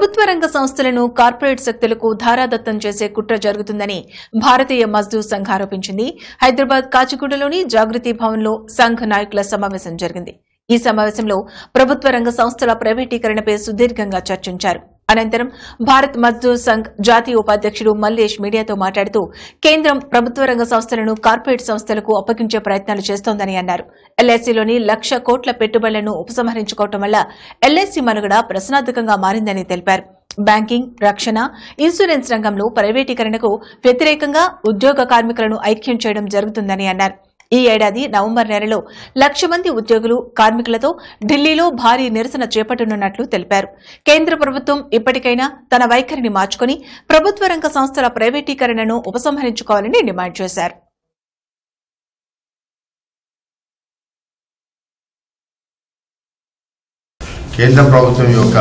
ప్రభుత్వ రంగ సంస్థలను కార్పొరేట్ శక్తులకు ధారాదత్తం చేసే కుట్ర జరుగుతుందని భారతీయ మజ్దూర్ సంఘ్ ఆరోపించింది హైదరాబాద్ కాచిగూడలోని జాగృతి భవన్లో సంఘ్ నాయకుల సమావేశం జరిగింది ఈ సమావేశంలో ప్రభుత్వ రంగ సంస్థల ప్రైవేటీకరణపై సుదీర్ఘంగా చర్చించారు అనంతరం భారత్ మజ్దూర్ సంఘ్ జాతీయ ఉపాధ్యక్షుడు మల్లేష్ మీడియాతో మాట్లాడుతూ కేంద్రం ప్రభుత్వ రంగ సంస్థలను కార్పొరేట్ సంస్థలకు అప్పగించే ప్రయత్నాలు చేస్తోందని అన్నారు ఎల్ఐసీలోని లక్ష కోట్ల పెట్టుబడులను ఉపసంహరించుకోవటం వల్ల ఎల్ఐసీ మనుగడ ప్రశ్నార్థకంగా మారిందని తెలిపారు బ్యాంకింగ్ రక్షణ ఇన్సూరెన్స్ రంగంలో ప్రైవేటీకరణకు వ్యతిరేకంగా ఉద్యోగ కార్మికులను ఐక్యం చేయడం జరుగుతుందని అన్నారు ఈ ఏడాది నవంబర్ నెలలో లక్ష మంది ఉద్యోగులు కార్మికులతో ఢిల్లీలో భారీ నిరసన చేపట్టనున్నట్లు తెలిపారు కేంద్ర ప్రభుత్వం ఇప్పటికైనా తన వైఖరిని మార్చుకుని ప్రభుత్వ రంగ సంస్థల ప్రైవేటీకరణను ఉపసంహరించుకోవాలని డిమాండ్ చేశారు కేంద్ర ప్రభుత్వం యొక్క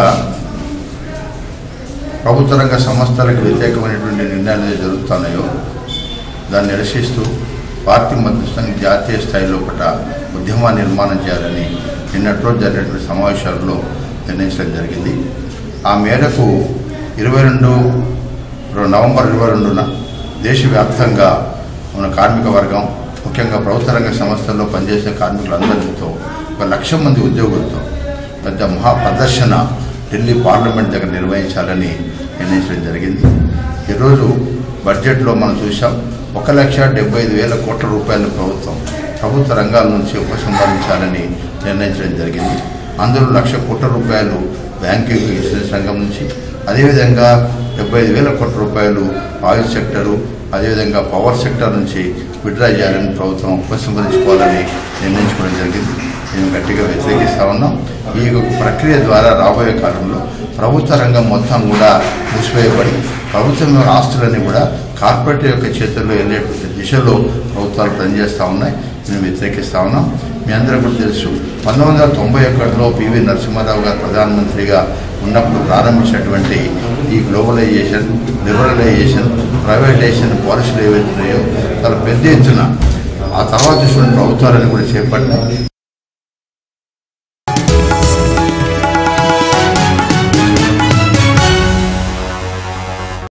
ప్రభుత్వ రంగ సంస్థలకు వ్యతిరేకమైనటువంటి నిర్ణయాలు ఏదైతే జరుగుతున్నాయో దాన్ని నిరసిస్తూ పార్టీ మధ్యస్థానికి జాతీయ స్థాయిలో ఒకట ఉద్యమాన్ని నిర్మాణం చేయాలని నిన్నట్లో జరిగినటువంటి సమావేశాల్లో నిర్ణయించడం జరిగింది ఆ మేరకు ఇరవై రెండు నవంబర్ ఇరవై రెండున దేశవ్యాప్తంగా ఉన్న కార్మిక వర్గం ముఖ్యంగా ప్రభుత్వ రంగ సంస్థల్లో పనిచేసే కార్మికులందరితో ఒక లక్ష మంది ఉద్యోగులతో పెద్ద మహా ప్రదర్శన ఢిల్లీ పార్లమెంట్ దగ్గర నిర్వహించాలని నిర్ణయించడం జరిగింది ఈరోజు బడ్జెట్లో మనం చూసాం ఒక లక్ష డెబ్బై ఐదు వేల కోట్ల రూపాయల ప్రభుత్వం ప్రభుత్వ రంగాల నుంచి ఉపసంహరించాలని నిర్ణయించడం జరిగింది అందులో లక్ష కోట్ల రూపాయలు బ్యాంకింగ్ ఇన్సూరెన్స్ రంగం నుంచి అదేవిధంగా డెబ్బై ఐదు వేల కోట్ల రూపాయలు ఆయిల్ సెక్టరు అదేవిధంగా పవర్ సెక్టర్ నుంచి విడ్రా చేయాలని ప్రభుత్వం ఉపసంహరించుకోవాలని నిర్ణయించుకోవడం జరిగింది మేము గట్టిగా వ్యతిరేకిస్తా ఉన్నాం ఈ ప్రక్రియ ద్వారా రాబోయే కాలంలో ప్రభుత్వ రంగం మొత్తం కూడా మూసివేయబడి ప్రభుత్వం యొక్క ఆస్తులన్నీ కూడా కార్పొరేట్ యొక్క చేతుల్లో వెళ్ళేటువంటి దిశలో ప్రభుత్వాలు పనిచేస్తూ ఉన్నాయి మేము వ్యతిరేకిస్తా ఉన్నాం మీ అందరూ కూడా తెలుసు పంతొమ్మిది వందల తొంభై ఒకటిలో పివి నరసింహారావు గారు ప్రధానమంత్రిగా ఉన్నప్పుడు ప్రారంభించినటువంటి ఈ గ్లోబలైజేషన్ లిబరలైజేషన్ ప్రైవేటైజేషన్ పాలసీలు ఏవైతే ఉన్నాయో చాలా పెద్ద ఎత్తున ఆ తర్వాత చూసిన ప్రభుత్వాలను కూడా చేపట్టినాయి